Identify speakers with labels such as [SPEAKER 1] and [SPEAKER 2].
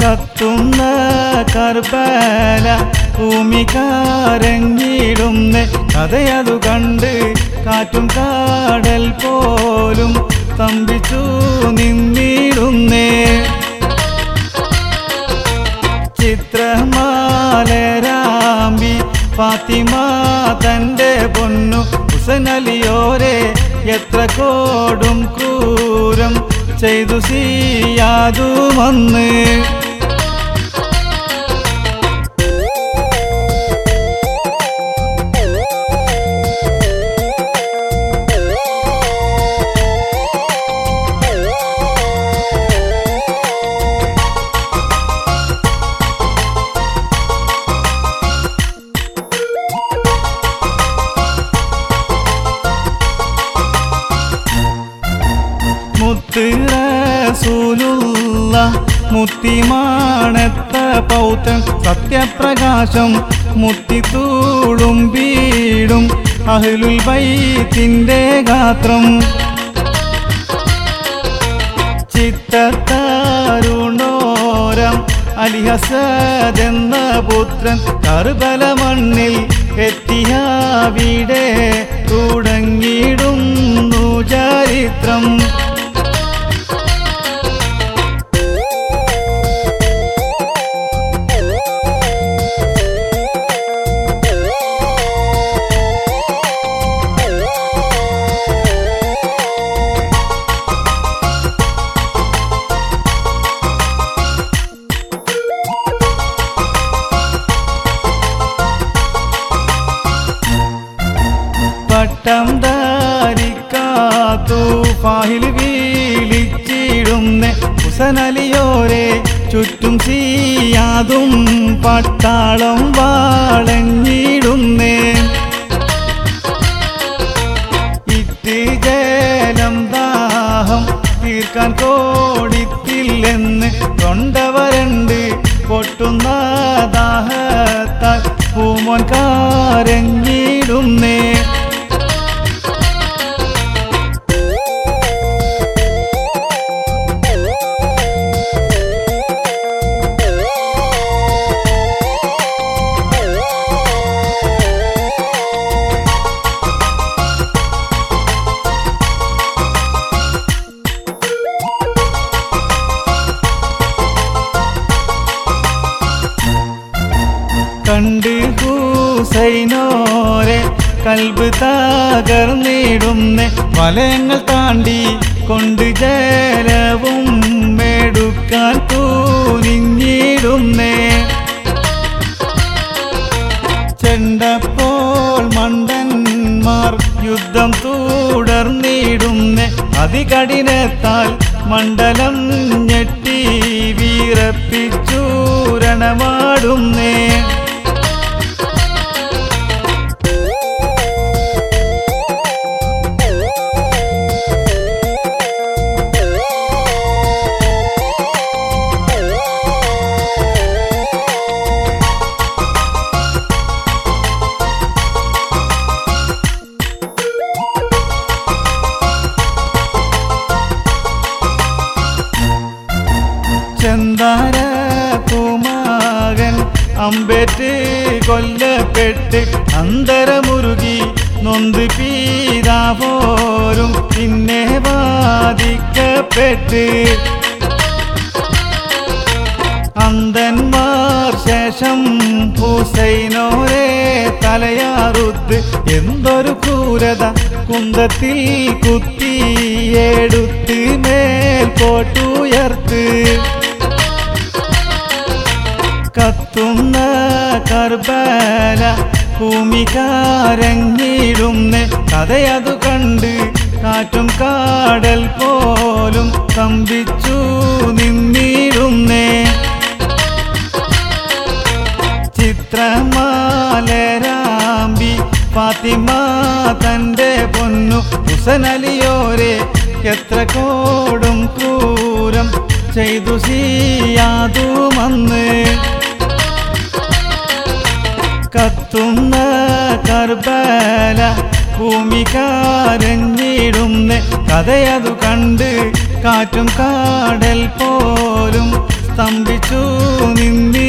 [SPEAKER 1] കത്തുന്ന കർബല ഭൂമി കാരങ്ങിടുന്ന കഥയതു കണ്ട് കാറ്റും കാടൽ പോലും തമ്പിച്ചു നിന്നിടുന്നേ ചിത്രമാലരാമ്പി ഫാത്തിമ തൻ്റെ പൊന്നു ഹുസനലിയോരെ എത്ര കോടും ക്രൂരം ചെയ്തു സീയാതു വന്ന് മുത്ത് റസൂലുള്ള മുത്തിമാണത്ത പൗത്രൻ സത്യപ്രകാശം മുത്തിത്തൂളും വീടും അഹ്ലുൽ ബൈത്തിൻ്റെ ഗാത്രം ചിത്തത്താരുണോരം അലിഹസദെന്ന പുത്രൻ കറുതല മണ്ണിൽ എത്തിയാവിടെ തുടങ്ങിയിടുന്നു ചരിത്രം പട്ടം ധാരിക്കാത്തു ഫാഹിൽ വീളിച്ചിടുന്ന ഹുസനലിയോരെ ചുറ്റും ചെയ്യാതും പട്ടാളം വാളഞ്ഞിടുന്നേ ഇറ്റ് ജലം ദാഹം തീർക്കാൻ കോടിത്തില്ലെന്ന് കൊണ്ടവരണ്ട് പൊട്ടുന്ന ദാഹത്താൽ പൂമോൻ കാരഞ്ഞിടുന്നേ കണ്ട് ഹൂസൈനോരെ കൽബ് തകർന്നിടുന്ന വലയങ്ങൾ താണ്ടി കൊണ്ട് ജലവും മെടുക്കാൻ തൂനിഞ്ഞിടുന്നേ ചെണ്ടപ്പോൾ മണ്ടന്മാർ യുദ്ധം തുടർന്നിടുന്ന അതികഠിനത്താൽ മണ്ഡലം ഞെട്ടി വീറപ്പിച്ചൂരണമാടുന്നേ ചെന്താര കുമാകൻ അമ്പേറ്റ് കൊല്ലപ്പെട്ട് അന്തരമുരുകി നൊന്ത് പീതാപോരും പിന്നെ ബാധിക്കപ്പെട്ട് അന്തന്മാർ ശേഷം ഹുസൈനോരെ തലയാറുത്ത് എന്തൊരു ക്രൂരത കുന്തത്തിൽ കുത്തിയെടുത്ത് മേൽപോട്ടുയർത്ത് കത്തുന്ന കർബല ഭൂമി കാരങ്ങിടുന്ന കഥയതു കണ്ട് കാറ്റും കാടൽ പോലും കമ്പിച്ചു നിന്നിടുന്നേ ചിത്രമാലരാമ്പി ഫാത്തിമ തൻ്റെ പൊന്നു ഹുസനലിയോരെ എത്ര കോടും ക്രൂരം ചെയ്തു സീയാതുമന്ന് കത്തുന്ന കർബല ഭൂമി കാരഞ്ഞിടുന്ന കഥയതു കണ്ട് കാറ്റും കാടൽ പോലും സ്തംഭിച്ചു നിന്നീ